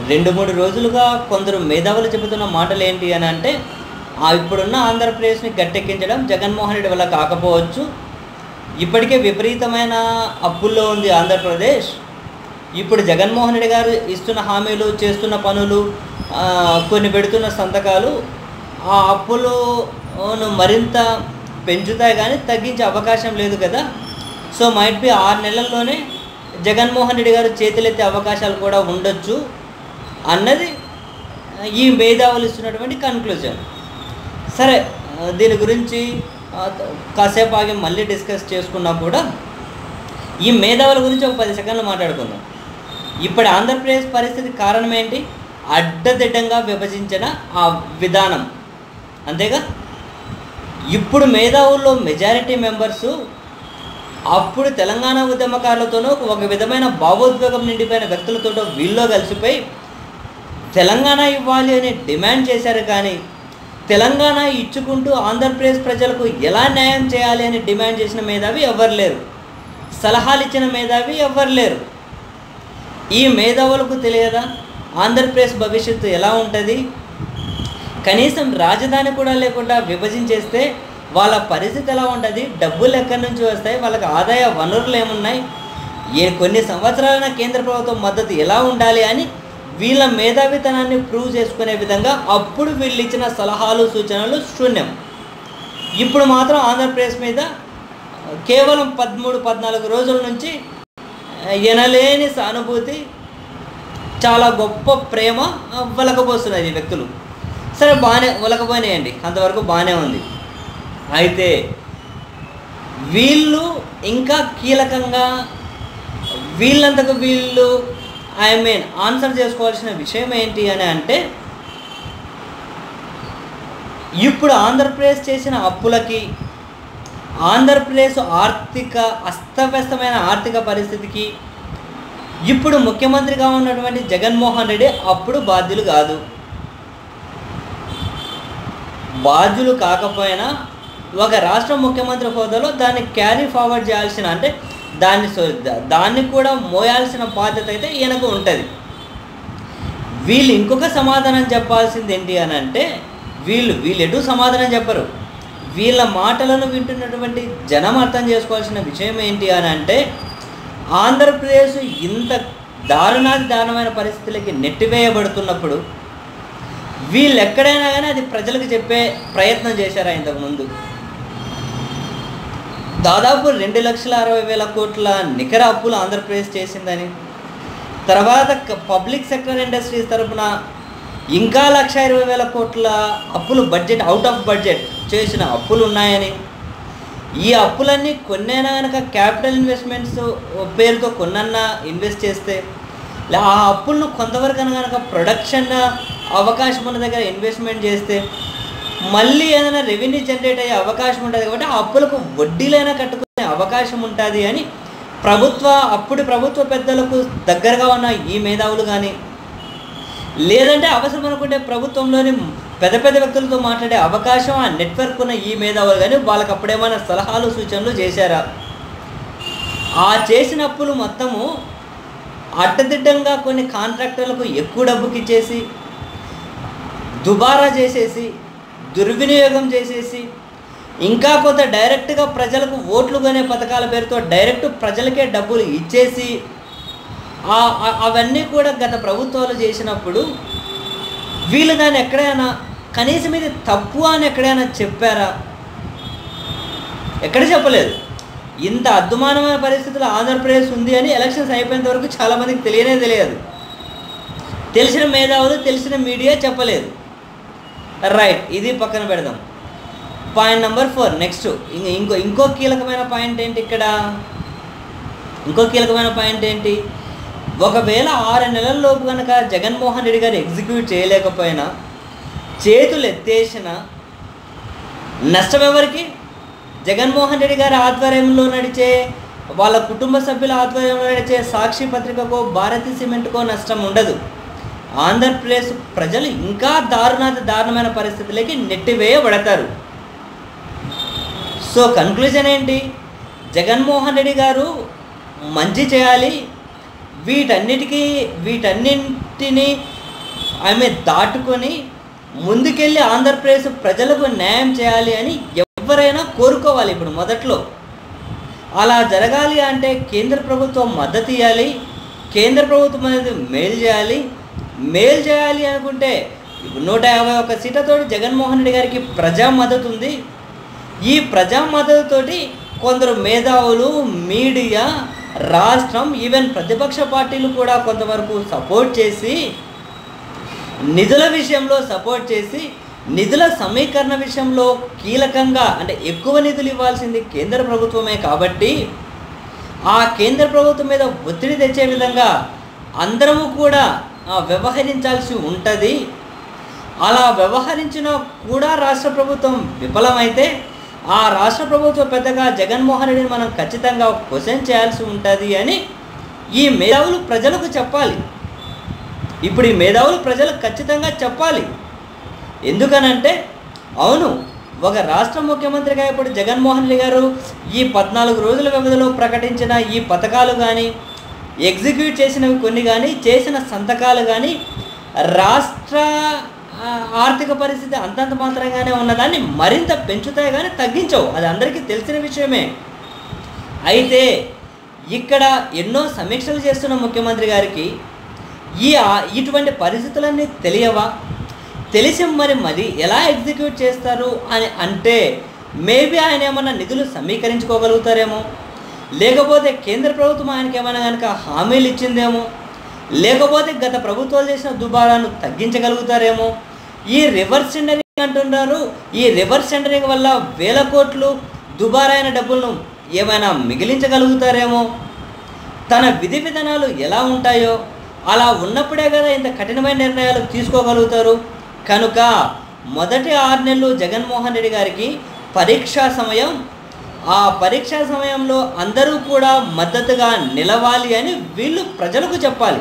రెండు మూడు రోజులుగా కొందరు మేధావులు చెబుతున్న మాటలు ఏంటి అని అంటే ఆ ఇప్పుడున్న ఆంధ్రప్రదేశ్ని గట్టెక్కించడం జగన్మోహన్ రెడ్డి వల్ల కాకపోవచ్చు ఇప్పటికే విపరీతమైన అప్పుల్లో ఉంది ఆంధ్రప్రదేశ్ ఇప్పుడు జగన్మోహన్ రెడ్డి గారు ఇస్తున్న హామీలు చేస్తున్న పనులు ఆ, కొన్ని పెడుతున్న సంతకాలు ఆ అప్పులను మరింత పెంచుతాయి కానీ తగ్గించే అవకాశం లేదు కదా సో మైట్ బి ఆరు నెలల్లోనే జగన్మోహన్ రెడ్డి గారు చేతులెత్తే అవకాశాలు కూడా ఉండొచ్చు అన్నది ఈ మేధావులు ఇస్తున్నటువంటి కన్క్లూజన్ సరే ఆ, దీని గురించి ఆ, కాసేపు ఆగి మళ్ళీ డిస్కస్ చేసుకున్నా కూడా ఈ మేధావుల గురించి ఒక పది సెకండ్లు మాట్లాడుకుందాం ఇప్పుడు ఆంధ్రప్రదేశ్ పరిస్థితి కారణం ఏంటి అడ్డదిడ్డంగా విభజించిన ఆ విధానం అంతేగా ఇప్పుడు మేధావుల్లో మెజారిటీ మెంబర్సు అప్పుడు తెలంగాణ ఉద్యమకారులతోనూ ఒక విధమైన భావోద్వేగం నిండిపోయిన వ్యక్తులతోటో వీళ్ళో కలిసిపోయి తెలంగాణ ఇవ్వాలి అని డిమాండ్ చేశారు కానీ తెలంగాణ ఇచ్చుకుంటూ ఆంధ్రప్రదేశ్ ప్రజలకు ఎలా న్యాయం చేయాలి అని డిమాండ్ చేసిన మేధావి ఎవ్వరు లేరు సలహాలు ఇచ్చిన మేధావి ఎవ్వరు లేరు ఈ మేధావులకు తెలియదా ఆంధ్రప్రదేశ్ భవిష్యత్తు ఎలా ఉంటుంది కనీసం రాజధాని కూడా లేకుండా విభజించేస్తే వాళ్ళ పరిస్థితి ఎలా ఉంటుంది డబ్బులు ఎక్కడి నుంచి వస్తాయి వాళ్ళకి ఆదాయ వనరులు ఏమున్నాయి ఏ కొన్ని సంవత్సరాలైన కేంద్ర ప్రభుత్వం మద్దతు ఎలా ఉండాలి అని వీళ్ళ మేధావితనాన్ని ప్రూవ్ చేసుకునే విధంగా అప్పుడు వీళ్ళు ఇచ్చిన సలహాలు సూచనలు శూన్యం ఇప్పుడు మాత్రం ఆంధ్రప్రదేశ్ మీద కేవలం పదమూడు పద్నాలుగు రోజుల నుంచి ఎనలేని సానుభూతి చాలా గొప్ప ప్రేమ వలకపోస్తున్నారు ఈ వ్యక్తులు సరే బాగానే వలకపోయినాయండి అంతవరకు బాగానే ఉంది అయితే వీళ్ళు ఇంకా కీలకంగా వీళ్ళంతకు వీళ్ళు ఐ మీన్ ఆన్సర్ చేసుకోవాల్సిన విషయం ఏంటి అని అంటే ఇప్పుడు ఆంధ్రప్రదేశ్ చేసిన అప్పులకి ఆంధ్రప్రదేశ్ ఆర్థిక అస్తవ్యస్తమైన ఆర్థిక పరిస్థితికి ఇప్పుడు ముఖ్యమంత్రిగా ఉన్నటువంటి జగన్మోహన్ రెడ్డి అప్పుడు బాధ్యులు కాదు బాధ్యులు కాకపోయినా ఒక రాష్ట్ర ముఖ్యమంత్రి హోదాలో దాన్ని క్యారీ ఫార్వర్డ్ చేయాల్సిన అంటే దాన్ని సో- దా- దాన్ని కూడా మోయాల్సిన బాధ్యత అయితే ఈయనకు ఉంటుంది వీళ్ళు ఇంకొక సమాధానం చెప్పాల్సింది ఏంటి అని అంటే వీళ్ళు వీళ్ళు ఎటు సమాధానం చెప్పరు వీళ్ళ మాటలను వింటున్నటువంటి జనం అర్థం చేసుకోవాల్సిన విషయం ఏంటి అని అంటే ఆంధ్రప్రదేశ్ ఇంత దారుణాది దారుణమైన పరిస్థితులకి నెట్టివేయబడుతున్నప్పుడు వీళ్ళు ఎక్కడైనా కానీ అది ప్రజలకు చెప్పే ప్రయత్నం చేశారా ఇంతకుముందు దాదాపు రెండు లక్షల అరవై వేల కోట్ల నికర అప్పులు ఆంధ్రప్రదేశ్ చేసిందని తర్వాత క- పబ్లిక్ సెక్టర్ ఇండస్ట్రీస్ తరపున ఇంకా లక్ష ఇరవై వేల కోట్ల అప్పులు బడ్జెట్ అవుట్ ఆఫ్ బడ్జెట్ చేసిన అప్పులు ఉన్నాయని ఈ అప్పులన్నీ కొన్నైనా కనుక క్యాపిటల్ ఇన్వెస్ట్మెంట్స్ పేరుతో కొన్నన్నా ఇన్వెస్ట్ చేస్తే లే- ఆ అప్పులను కొంతవరకు కనుక ప్రొడక్షన్ అవకాశం ఉన్న దగ్గర ఇన్వెస్ట్మెంట్ చేస్తే మళ్ళీ ఏదైనా రెవెన్యూ జనరేట్ అయ్యే అవకాశం ఉంటుంది కాబట్టి ఆ అప్పులకు వడ్డీలైనా కట్టుకునే అవకాశం ఉంటుంది అని ప్రభుత్వ అప్పుడు ప్రభుత్వ పెద్దలకు దగ్గరగా ఉన్న ఈ మేధావులు కానీ లేదంటే అవసరం అనుకుంటే ప్రభుత్వంలోని పెద్ద పెద్ద వ్యక్తులతో మాట్లాడే అవకాశం ఆ నెట్వర్క్ ఉన్న ఈ మేధావులు కానీ వాళ్ళకి అప్పుడేమైనా సలహాలు సూచనలు చేశారా ఆ చేసిన అప్పులు మొత్తము అడ్డదిడ్డంగా కొన్ని కాంట్రాక్టర్లకు ఎక్కువ డబ్బుకి ఇచ్చేసి దుబారా చేసేసి దుర్వినియోగం చేసేసి ఇంకా కొంత డైరెక్ట్గా ప్రజలకు ఓట్లు కొనే పథకాల పేరుతో డైరెక్ట్ ప్రజలకే డబ్బులు ఇచ్చేసి ఆ- ఆ- అవన్నీ కూడా గత ప్రభుత్వాలు చేసినప్పుడు వీళ్ళు దాన్ని ఎక్కడైనా కనీసం ఇది తప్పు అని ఎక్కడైనా చెప్పారా ఎక్కడ చెప్పలేదు ఇంత అద్దుమానమైన పరిస్థితుల్లో ఆంధ్రప్రదేశ్ ఉంది అని ఎలక్షన్స్ అయిపోయేంత వరకు చాలామందికి తెలియనే తెలియదు తెలిసిన మేధావులు తెలిసిన మీడియా చెప్పలేదు రైట్ ఇది పక్కన పెడదాం పాయింట్ నెంబర్ ఫోర్ నెక్స్ట్ ఇంకో ఇంకో కీలకమైన పాయింట్ ఏంటి ఇక్కడ ఇంకో కీలకమైన పాయింట్ ఏంటి ఒకవేళ ఆరు నెలల లోపు కనుక జగన్మోహన్ రెడ్డి గారు ఎగ్జిక్యూట్ చేయలేకపోయినా చేతులు ఎత్తేసిన నష్టం ఎవరికి జగన్మోహన్ రెడ్డి గారి ఆధ్వర్యంలో నడిచే వాళ్ళ కుటుంబ సభ్యుల ఆధ్వర్యంలో నడిచే సాక్షి పత్రికకో భారతీ సిమెంట్కో నష్టం ఉండదు ఆంధ్రప్రదేశ్ ప్రజలు ఇంకా దారుణాతి దారుణమైన పరిస్థితులకి నెట్టివేయబడతారు సో కన్క్లూజన్ ఏంటి జగన్మోహన్ రెడ్డి గారు మంచి చేయాలి వీటన్నిటికీ వీటన్నింటినీ ఆమె దాటుకొని ముందుకెళ్ళి ఆంధ్రప్రదేశ్ ప్రజలకు న్యాయం చేయాలి అని ఎవరైనా కోరుకోవాలి ఇప్పుడు మొదట్లో అలా జరగాలి అంటే కేంద్ర ప్రభుత్వం మద్దతు ఇవ్వాలి కేంద్ర ప్రభుత్వం అనేది మేలు చేయాలి మేలు చేయాలి అనుకుంటే ఇప్పుడు నూట యాభై ఒక్క సీట్లతోటి జగన్మోహన్ రెడ్డి గారికి ప్రజా మద్దతు ఉంది ఈ ప్రజా మద్దతుతోటి కొందరు మేధావులు మీడియా రాష్ట్రం ఈవెన్ ప్రతిపక్ష పార్టీలు కూడా కొంతవరకు సపోర్ట్ చేసి నిధుల విషయంలో సపోర్ట్ చేసి నిధుల సమీకరణ విషయంలో కీలకంగా అంటే ఎక్కువ నిధులు ఇవ్వాల్సింది కేంద్ర ప్రభుత్వమే కాబట్టి ఆ కేంద్ర ప్రభుత్వం మీద ఒత్తిడి తెచ్చే విధంగా అందరము కూడా ఆ, వ్యవహరించాల్సి ఉంటుంది అలా వ్యవహరించిన కూడా రాష్ట్ర ప్రభుత్వం విఫలమైతే ఆ రాష్ట్ర ప్రభుత్వం పెద్దగా జగన్మోహన్ రెడ్డిని మనం ఖచ్చితంగా క్వశ్చన్ చేయాల్సి ఉంటుంది అని ఈ మేధావులు ప్రజలకు చెప్పాలి ఇప్పుడు ఈ మేధావులు ప్రజలకు ఖచ్చితంగా చెప్పాలి ఎందుకనంటే అవును ఒక రాష్ట్ర ముఖ్యమంత్రిగా ఇప్పుడు జగన్మోహన్ రెడ్డి గారు ఈ పద్నాలుగు రోజుల వ్యవధిలో ప్రకటించిన ఈ పథకాలు కానీ ఎగ్జిక్యూట్ చేసినవి కొన్ని కానీ చేసిన సంతకాలు కానీ రాష్ట్ర ఆ, ఆర్థిక పరిస్థితి అంతంత మాత్రంగానే ఉన్నదాన్ని మరింత పెంచుతాయి కానీ తగ్గించవు అది అందరికీ తెలిసిన విషయమే అయితే ఇక్కడ ఎన్నో సమీక్షలు చేస్తున్న ముఖ్యమంత్రి గారికి ఈ ఆ- ఇటువంటి పరిస్థితులన్నీ తెలియవా తెలిసి మరి మరి ఎలా ఎగ్జిక్యూట్ చేస్తారు అని అంటే మేబీ ఆయన ఏమన్నా నిధులు సమీకరించుకోగలుగుతారేమో లేకపోతే కేంద్ర ప్రభుత్వం ఆయనకి ఏమైనా కనుక హామీలు ఇచ్చిందేమో లేకపోతే గత ప్రభుత్వాలు చేసిన దుబారాను తగ్గించగలుగుతారేమో ఈ రివర్స్ టెండరింగ్ అంటున్నారు ఈ రివర్స్ టెండరింగ్ వల్ల వేల కోట్లు దుబారైన డబ్బులను ఏమైనా మిగిలించగలుగుతారేమో తన విధి విధానాలు ఎలా ఉంటాయో అలా ఉన్నప్పుడే కదా ఇంత కఠినమైన నిర్ణయాలు తీసుకోగలుగుతారు కనుక మొదటి ఆరు నెలలు జగన్మోహన్ రెడ్డి గారికి పరీక్షా సమయం ఆ పరీక్షా సమయంలో అందరూ కూడా మద్దతుగా నిలవాలి అని వీళ్ళు ప్రజలకు చెప్పాలి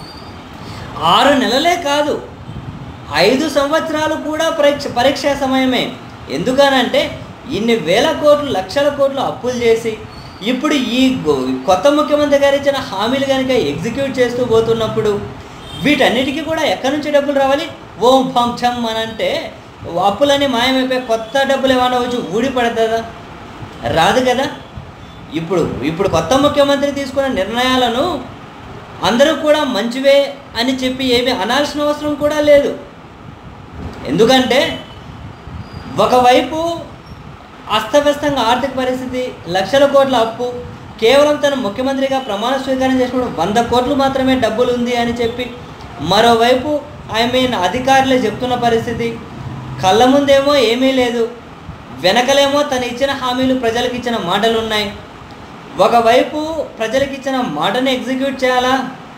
ఆరు నెలలే కాదు ఐదు సంవత్సరాలు కూడా పరీక్ష పరీక్షా సమయమే ఎందుకనంటే ఇన్ని వేల కోట్లు లక్షల కోట్లు అప్పులు చేసి ఇప్పుడు ఈ గో- కొత్త ముఖ్యమంత్రి గారు ఇచ్చిన హామీలు కనుక ఎగ్జిక్యూట్ చేస్తూ పోతున్నప్పుడు వీటన్నిటికీ కూడా ఎక్కడి నుంచి డబ్బులు రావాలి ఓం ఫం ఛం అని అంటే అప్పులన్నీ మాయమైపోయి కొత్త డబ్బులు ఏమైనా వచ్చి ఊడి పడుతుందా రాదు కదా ఇప్పుడు ఇప్పుడు కొత్త ముఖ్యమంత్రి తీసుకున్న నిర్ణయాలను అందరూ కూడా మంచివే అని చెప్పి ఏమీ అనాల్సిన అవసరం కూడా లేదు ఎందుకంటే ఒకవైపు అస్తవ్యస్తంగా ఆర్థిక పరిస్థితి లక్షల కోట్ల అప్పు కేవలం తన ముఖ్యమంత్రిగా ప్రమాణ స్వీకారం చేసినప్పుడు వంద కోట్లు మాత్రమే డబ్బులు ఉంది అని చెప్పి మరోవైపు ఐ మీన్ అధికారులే చెప్తున్న పరిస్థితి కళ్ళ ముందేమో ఏమీ లేదు వెనకలేమో తను ఇచ్చిన హామీలు ప్రజలకు ఇచ్చిన మాటలు ఉన్నాయి ఒకవైపు ప్రజలకు ఇచ్చిన మాటను ఎగ్జిక్యూట్ చేయాలా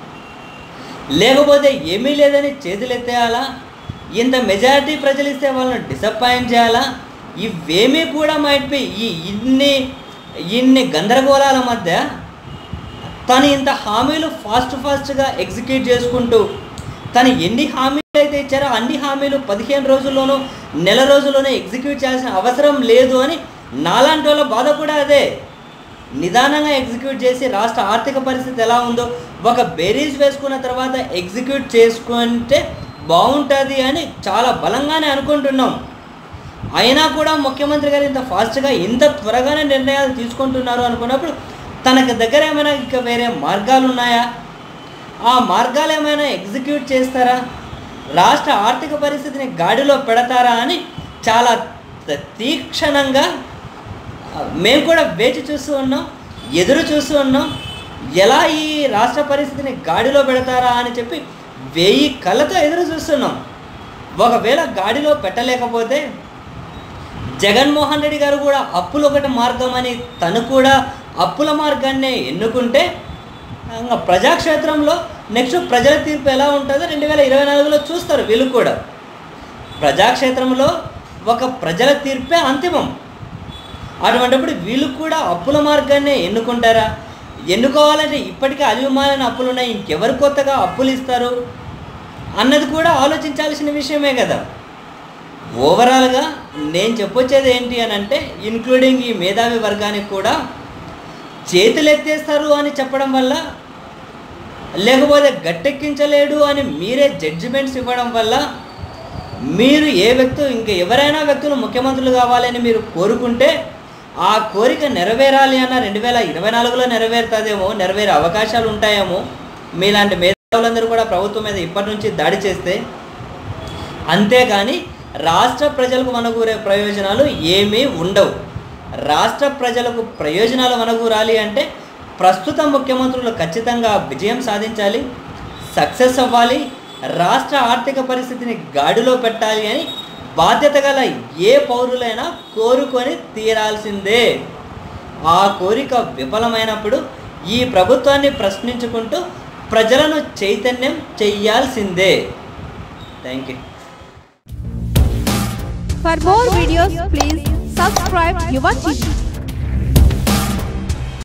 లేకపోతే ఏమీ లేదని చేతులు ఎత్తేయాలా ఇంత మెజారిటీ ప్రజలు ఇస్తే వాళ్ళని డిసప్పాయింట్ చేయాలా ఇవేమీ కూడా మైట్ ఈ ఇన్ని ఇన్ని గందరగోళాల మధ్య తను ఇంత హామీలు ఫాస్ట్ ఫాస్ట్గా ఎగ్జిక్యూట్ చేసుకుంటూ తను ఎన్ని హామీలు అయితే ఇచ్చారో అన్ని హామీలు పదిహేను రోజుల్లోనూ నెల రోజుల్లోనూ ఎగ్జిక్యూట్ చేయాల్సిన అవసరం లేదు అని నాలాంటి వాళ్ళ బాధ కూడా అదే నిదానంగా ఎగ్జిక్యూట్ చేసి రాష్ట్ర ఆర్థిక పరిస్థితి ఎలా ఉందో ఒక బేరీజ్ వేసుకున్న తర్వాత ఎగ్జిక్యూట్ చేసుకుంటే బాగుంటుంది అని చాలా బలంగానే అనుకుంటున్నాం అయినా కూడా ముఖ్యమంత్రి గారు ఇంత ఫాస్ట్గా ఇంత త్వరగానే నిర్ణయాలు తీసుకుంటున్నారు అనుకున్నప్పుడు తనకు దగ్గర ఏమైనా ఇక వేరే మార్గాలు ఉన్నాయా ఆ మార్గాలు ఏమైనా ఎగ్జిక్యూట్ చేస్తారా రాష్ట్ర ఆర్థిక పరిస్థితిని గాడిలో పెడతారా అని చాలా త- తీక్షణంగా ఆ, మేము కూడా వేచి చూస్తూ ఉన్నాం ఎదురు చూస్తూ ఉన్నాం ఎలా ఈ రాష్ట్ర పరిస్థితిని గాడిలో పెడతారా అని చెప్పి వెయ్యి కళ్ళతో ఎదురు చూస్తున్నాం ఒకవేళ గాడిలో పెట్టలేకపోతే జగన్మోహన్ రెడ్డి గారు కూడా అప్పులు ఒకటి మార్గం అని తను కూడా అప్పుల మార్గాన్ని ఎన్నుకుంటే ఇంకా ప్రజాక్షేత్రంలో నెక్స్ట్ ప్రజల తీర్పు ఎలా ఉంటుందో రెండు వేల ఇరవై నాలుగులో చూస్తారు వీళ్ళు కూడా ప్రజాక్షేత్రంలో ఒక ప్రజల తీర్పే అంతిమం అటువంటిప్పుడు వీళ్ళు కూడా అప్పుల మార్గాన్ని ఎన్నుకుంటారా ఎన్నుకోవాలంటే ఇప్పటికే అలిమాలని అప్పులు ఉన్నాయి ఇంకెవరు కొత్తగా అప్పులు ఇస్తారు అన్నది కూడా ఆలోచించాల్సిన విషయమే కదా ఓవరాల్గా నేను చెప్పొచ్చేది ఏంటి అని అంటే ఇన్క్లూడింగ్ ఈ మేధావి వర్గానికి కూడా చేతులు ఎత్తేస్తారు అని చెప్పడం వల్ల లేకపోతే గట్టెక్కించలేడు అని మీరే జడ్జిమెంట్స్ ఇవ్వడం వల్ల మీరు ఏ వ్యక్తులు ఇంకా ఎవరైనా వ్యక్తులు ముఖ్యమంత్రులు కావాలని మీరు కోరుకుంటే ఆ కోరిక నెరవేరాలి అన్న రెండు వేల ఇరవై నాలుగులో నెరవేరుతుందేమో నెరవేరే అవకాశాలు ఉంటాయేమో మీలాంటి మేధావులందరూ కూడా ప్రభుత్వం మీద ఇప్పటి నుంచి దాడి చేస్తే అంతేగాని రాష్ట్ర ప్రజలకు మనగూరే ప్రయోజనాలు ఏమీ ఉండవు రాష్ట్ర ప్రజలకు ప్రయోజనాలు మనగూరాలి అంటే ప్రస్తుత ముఖ్యమంత్రులు ఖచ్చితంగా విజయం సాధించాలి సక్సెస్ అవ్వాలి రాష్ట్ర ఆర్థిక పరిస్థితిని గాడిలో పెట్టాలి అని బాధ్యత గల ఏ పౌరులైనా కోరుకొని తీరాల్సిందే ఆ కోరిక విఫలమైనప్పుడు ఈ ప్రభుత్వాన్ని ప్రశ్నించుకుంటూ ప్రజలను చైతన్యం చెయ్యాల్సిందే thank you For more videos, please subscribe Yuva TV.